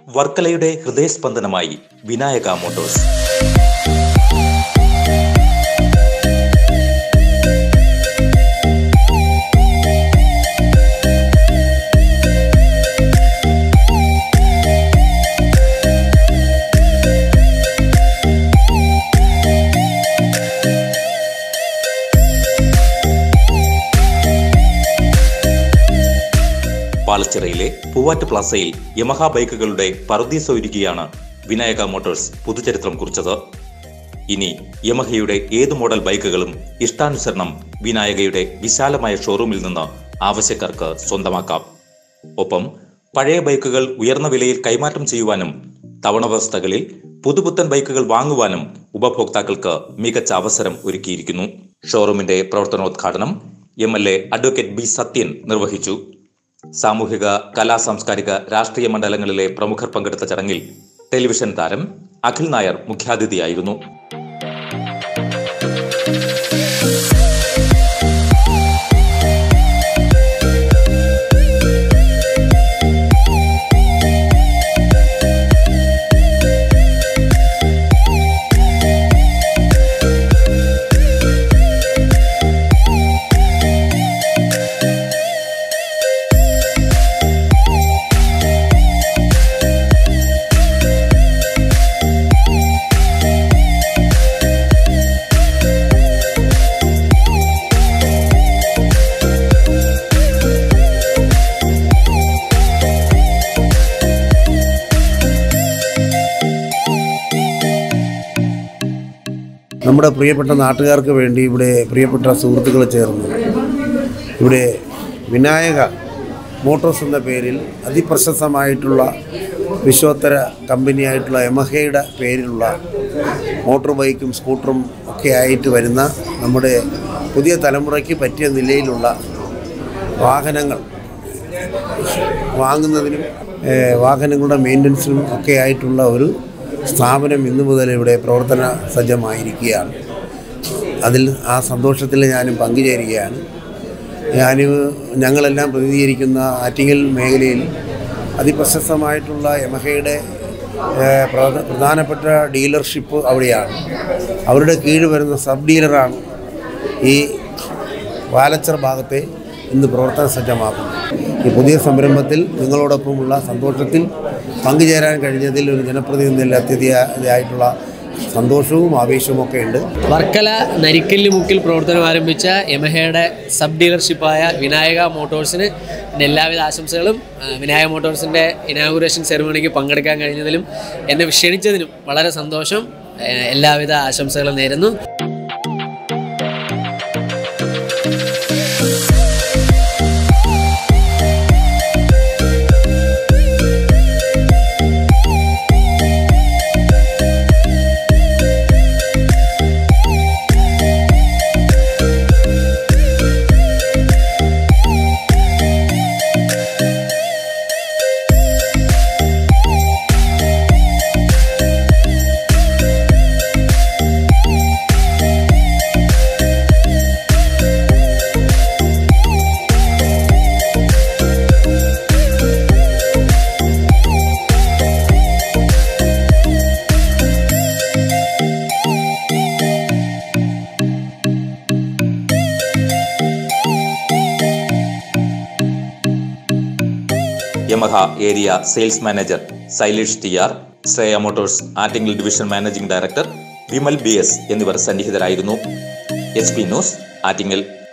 വർക്കലയുടെ ഹൃദയസ്പന്ദനമായി വിനായക മോട്ടോഴ്സ് പാലച്ചിറയിലെ പൂവാറ്റ് പ്ലാസയിൽ യമഹ ബൈക്കുകളുടെ പറുദീസ ഒരുക്കിയാണ് വിനായക മോട്ടോഴ്സ് പുതുചരിത്രം കുറിച്ചത് ഇനി യമഹയുടെ ഏത് മോഡൽ ബൈക്കുകളും ഇഷ്ടാനുസരണം വിനായകയുടെ വിശാലമായ ഷോറൂമിൽ നിന്ന് ആവശ്യക്കാർക്ക് സ്വന്തമാക്കാം ഒപ്പം പഴയ ബൈക്കുകൾ ഉയർന്ന വിലയിൽ കൈമാറ്റം ചെയ്യുവാനും തവണ വ്യവസ്ഥകളിൽ പുതുപുത്തൻ ബൈക്കുകൾ വാങ്ങുവാനും ഉപഭോക്താക്കൾക്ക് മികച്ച അവസരം ഒരുക്കിയിരിക്കുന്നു ഷോറൂമിന്റെ പ്രവർത്തനോദ്ഘാടനം M L A advocate B Sathyan നിർവഹിച്ചു സാമൂഹിക കലാ സാംസ്കാരിക രാഷ്ട്രീയ മണ്ഡലങ്ങളിലെ പ്രമുഖർ പങ്കെടുത്ത ചടങ്ങിൽ ടെലിവിഷൻ താരം അഖിൽ നായർ മുഖ്യാതിഥിയായിരുന്നു നമ്മുടെ പ്രിയപ്പെട്ട നാട്ടുകാർക്ക് വേണ്ടി ഇവിടെ പ്രിയപ്പെട്ട സുഹൃത്തുക്കൾ ചേർന്ന് ഇവിടെ വിനായക മോട്ടോഴ്സ് എന്ന പേരിൽ അതിപ്രശസ്തമായിട്ടുള്ള വിശ്വോത്തര കമ്പനിയായിട്ടുള്ള യമഹയുടെ പേരിലുള്ള മോട്ടോർ ബൈക്കും സ്കൂട്ടറും ഒക്കെ ആയിട്ട് വരുന്ന നമ്മുടെ പുതിയ തലമുറയ്ക്ക് പറ്റിയ നിലയിലുള്ള വാഹനങ്ങൾ വാങ്ങുന്നതിനും ഏഹ്, വാഹനങ്ങളുടെ മെയിൻ്റനൻസിനും ഒക്കെ ആയിട്ടുള്ള ഒരു സ്ഥാപനം ഇന്നു മുതൽ ഇവിടെ പ്രവർത്തന സജ്ജമായിരിക്കുകയാണ് അതിൽ ആ സന്തോഷത്തിൽ ഞാനും പങ്കുചേരുകയാണ് ഞാൻ ഞങ്ങളെല്ലാം പ്രതിനിധീകരിക്കുന്ന ആറ്റിങ്ങൽ മേഖലയിൽ അതിപ്രശസ്തമായിട്ടുള്ള യമഹയുടെ ഏഹ്, പ്രധ- പ്രധാനപ്പെട്ട ഡീലർഷിപ്പ് അവിടെയാണ് അവരുടെ കീഴിൽ വരുന്ന സബ് ഡീലറാണ് ഈ വാലച്ചർ ഭാഗത്തെ ഇന്ന് പ്രവർത്തന സജ്ജമാക്കുന്നു ഈ പുതിയ സംരംഭത്തിൽ നിങ്ങളോടൊപ്പമുള്ള സന്തോഷത്തിൽ പങ്കുചേരാൻ കഴിഞ്ഞതിൽ ഒരു ജനപ്രതിനിധിയിൽ അത്യധികമായിട്ടുള്ള സന്തോഷവും ആവേശവും ഒക്കെ ഉണ്ട് വർക്കല നരിക്കല്ല് മുക്കിൽ പ്രവർത്തനം ആരംഭിച്ച യമഹയുടെ സബ് ഡീലർഷിപ്പായ വിനായക മോട്ടോഴ്സിന് എൻ്റെ എല്ലാവിധ ആശംസകളും ആ, വിനായക മോട്ടോഴ്സിൻ്റെ ഇനാഗുറേഷൻ സെറിമണിക്ക് പങ്കെടുക്കാൻ കഴിഞ്ഞതിലും എന്നെ ക്ഷണിച്ചതിനും വളരെ സന്തോഷം ആ, എല്ലാവിധ ആശംസകളും നേരുന്നു Yamaha area sales manager Sailesh T R Shreya motors Attingal division managing director Vimal B S എന്നിവർ സന്നിഹിതരായിരുന്നു എച്ച് പി ന്യൂസ് ആറ്റിങ്ങൽ